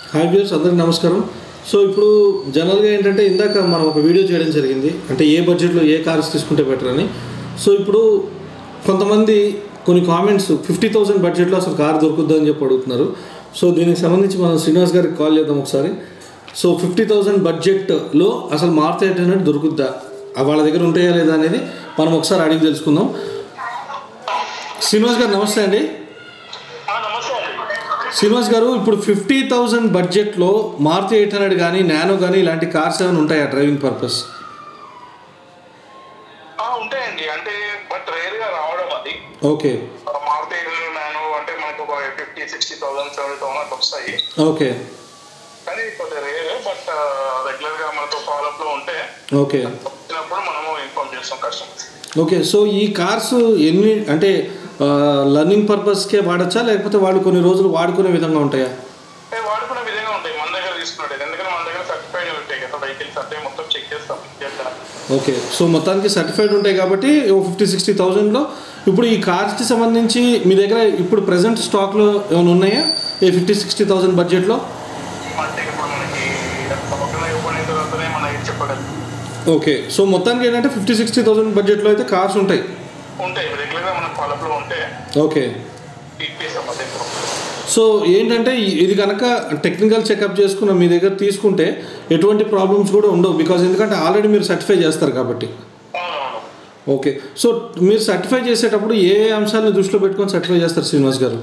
Hi viewers అందరికీ నమస్కారం so ఇప్పుడు జనరల్గా ఏంటంటే ఇందాక మనం ఒక వీడియో చేయడం జరిగింది అంటే ఏ బడ్జెట్లో ఏ కార్స్ తీసుకుంటే బెటర్ అని సో ఇప్పుడు కొంతమంది కొన్ని కామెంట్స్ ఫిఫ్టీ థౌసండ్ బడ్జెట్లో అసలు కార్ దొరుకుద్దా అని చెప్పి అడుగుతున్నారు సో దీనికి సంబంధించి మనం శ్రీనివాస్ గారికి కాల్ చేద్దాం ఒకసారి సో ఫిఫ్టీ థౌసండ్ బడ్జెట్లో అసలు మారుతి ఎయిట్ హండ్రెడ్ దొరుకుద్దా ఆ వాళ్ళ దగ్గర ఉంటాయా లేదా అనేది మనం ఒకసారి అడిగి తెలుసుకుందాం శ్రీనివాస్ గారు నమస్తే అండి ఆ, నమస్తే అండి శ్రీనివాస్ గారు ఇప్పుడు ఫిఫ్టీ థౌజండ్ బడ్జెట్లో మారుతి ఎయిట్ హండ్రెడ్ కానీ నానో కానీ ఇలాంటి కార్స్ ఏమైనా ఉంటాయా డ్రైవింగ్ పర్పస్ ఆ, ఉంటాయండి అంటే బట్ రేర్ గా రావడం అది ఓకే మారుతి నాను అంటే మనకు ఒక fifty sixty thousand seventy thousand అట్లా వస్తాయి ఓకే కానీ కొద్దిగా రేర్ బట్ రెగ్యులర్ గా మనతో ఫాలోఅప్ లో ఉంటే ఓకే వచ్చినప్పుడు మనము ఇన్ఫార్మ్ చేస్తాం కస్టమర్స్ ఓకే సో ఈ కార్స్ ఎన్ని అంటే లర్నింగ్ పర్పస్కే వాడచ్చా లేకపోతే వాళ్ళు కొన్ని రోజులు వాడుకునే విధంగా ఉంటాయా వాడుకునే విధంగా ఉంటాయి మన దగ్గర తీసుకున్నట్టు ఎందుకంటే మన దగ్గర సర్టిఫైడ్ ఉంటాయి కదా వెహికల్స్ అంటే మొత్తం చెక్ చేస్తాం చేద్దాం. ఓకే సో మొత్తానికి సర్టిఫైడ్ ఉంటాయి కాబట్టి ఫిఫ్టీ సిక్స్టీ థౌజండ్లో ఇప్పుడు ఈ కార్స్కి సంబంధించి మీ దగ్గర ఇప్పుడు ప్రజెంట్ స్టాక్లో ఏమైనా ఉన్నాయా ఈ ఫిఫ్టీ సిక్స్టీ థౌజండ్ బడ్జెట్లో అంటే ఇప్పుడు మనకి ఒకరి ఓపెన్ అయిన తర్వాతనే మన ఇది చెప్పగలం ఓకే సో మొత్తానికి ఏంటంటే ఫిఫ్టీ సిక్స్టీ థౌసండ్ బడ్జెట్లో అయితే కార్స్ ఉంటాయి ఉంటాయి రెగ్యులర్ గా మన ఫాలోఅప్ లో ఉంటే ఓకే ఇప్పిస్తాం అదే సో ఏంటంటే ఈ- ఇది కనుక టెక్నికల్ చెకప్ చేసుకున్న మీ దగ్గర తీసుకుంటే ఎటువంటి ప్రాబ్లమ్స్ కూడా ఉండవు బికాజ్ ఎందుకంటే ఆల్రెడీ మీరు సర్టిఫై చేస్తారు కాబట్టి అవునవును ఓకే సో మీరు సర్టిఫై చేసేటప్పుడు ఏ ఏ అంశాలను దృష్టిలో పెట్టుకొని సర్టిఫై చేస్తారు శ్రీనివాస్ గారు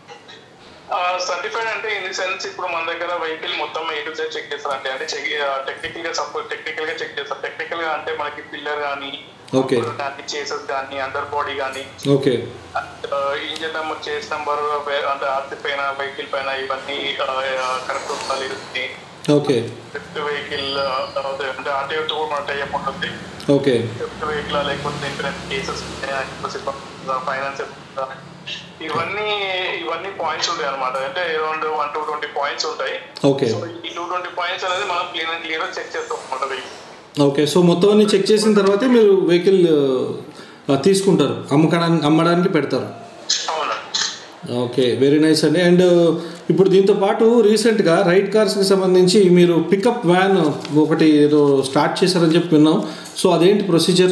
సర్టిఫైడ్ అంటే ఇన్ ది సెన్స్ ఇప్పుడు మన దగ్గర వెహికల్ మొత్తం ఏ టు జెడ్ చెక్ చేస్తారంటే అంటే చెక్ టెక్నికల్ గా సపోర్ట్ టెక్నికల్ గా చెక్ చేస్తారు టెక్నికల్ గా అంటే మనకి పిల్లర్ కానీ ఓకే కానీ చేసెస్ కానీ అండర్ బాడీ కానీ okay engine number chassis number అంటే ఆర్సీ పైన వెహికల్ పైన ఇవన్నీ కరెక్ట్ ఉండాలి ఓకే వెహికల్ అంటే ఆర్టీఓతో కూడా మన టైప్ ఉంటుంది ఓకే వెహికల్ లేకపోతే ఇన్సూరెన్స్ కేసెస్ ఫైనాన్స్ ఇవన్నీ ఇవన్నీ పాయింట్స్ ఉంటాయి అనమాట అంటే around one two twenty points ఉంటాయి ఓకే సో ఈ టూ ట్వంటీ పాయింట్స్ అనేది మనం క్లీన్ అండ్ క్లియర్ చెక్ చేస్తాం అనమాట వెహికల్ ఓకే సో మొత్తం అన్ని చెక్ చేసిన తర్వాతే మీరు వెహికల్ తీసుకుంటారు అమ్మకడానికి అమ్మడానికి పెడతారు అవునా ఓకే వెరీ నైస్ అండి అండ్ ఇప్పుడు దీంతో పాటు రీసెంట్గా రైడ్ కార్స్కి సంబంధించి మీరు పికప్ వ్యాన్ ఒకటి ఏదో స్టార్ట్ చేశారని చెప్పి విన్నాం సో అదేంటి ప్రొసీజర్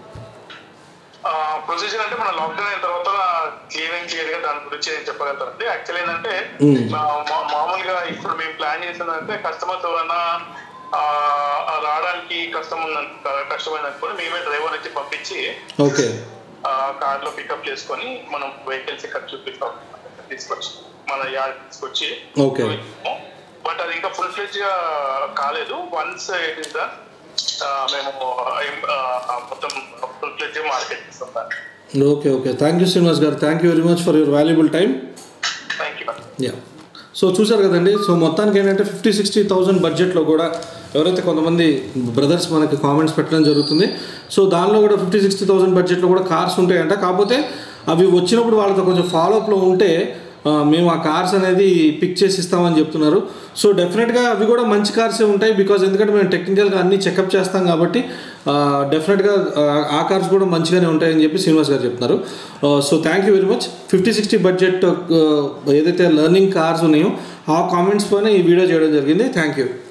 ప్రొసీజర్ అంటే మన లాక్డౌన్ అయిన తర్వాత క్లియర్ అండ్ క్లియర్ గా దాని గురించి నేను చెప్పగలుగుతానండి యాక్చువల్ ఏంటంటే Mm. మా- మా- మామూలుగా ఇప్పుడు మేము ప్లాన్ చేసిందంటే కస్టమర్స్ ఎవరైనా ఆ, ఆ రావడానికి కష్టం ఉందని కష్టమైంది అనుకోని మేమే డ్రైవర్ వచ్చి పంపించి ఓకే కార్ లో పికప్ చేసుకొని మనం వెహికల్స్ ఇక్కడ చూపిస్తాం తీసుకొచ్చి మన యార్డ్ తీసుకొచ్చి Okay. బట్ అది ఇంకా ఫుల్ ఫ్లెజ్ గా కాలేదు వన్స్ ఇట్ ఇస్ ద మేము ఆ, మొత్తం ఫుల్ ఫ్లెజ్ మార్కెట్ ఇస్తాం దాన్ని okay okay thank you Srinivas garu thank you very much for your valuable time thank you yeah so చూసారు కదండి సో మొత్తానికి ఏంటంటే ఫిఫ్టీ సిక్స్టీ థౌజండ్ బడ్జెట్లో కూడా ఎవరైతే కొంతమంది బ్రదర్స్ మనకి కామెంట్స్ పెట్టడం జరుగుతుంది సో దానిలో కూడా ఫిఫ్టీ సిక్స్టీ థౌజండ్ బడ్జెట్లో కూడా కార్స్ ఉంటాయంట కాకపోతే అవి వచ్చినప్పుడు వాళ్ళతో కొంచెం ఫాలోఅప్లో ఉంటే ఆ, మేము ఆ కార్స్ అనేది పిక్ చేసి ఇస్తామని చెప్తున్నారు సో డెఫినెట్గా అవి కూడా మంచి కార్సే ఉంటాయి బికాజ్ ఎందుకంటే మేము టెక్నికల్గా అన్ని చెకప్ చేస్తాం కాబట్టి డెఫినెట్గా ఆ కార్స్ కూడా మంచిగానే ఉంటాయని చెప్పి శ్రీనివాస్ గారు చెప్తున్నారు so thank you very much fifty sixty budget ఏదైతే లెర్నింగ్ కార్స్ ఉన్నాయో ఆ కామెంట్స్ పైన ఈ వీడియో చేయడం జరిగింది థ్యాంక్ యూ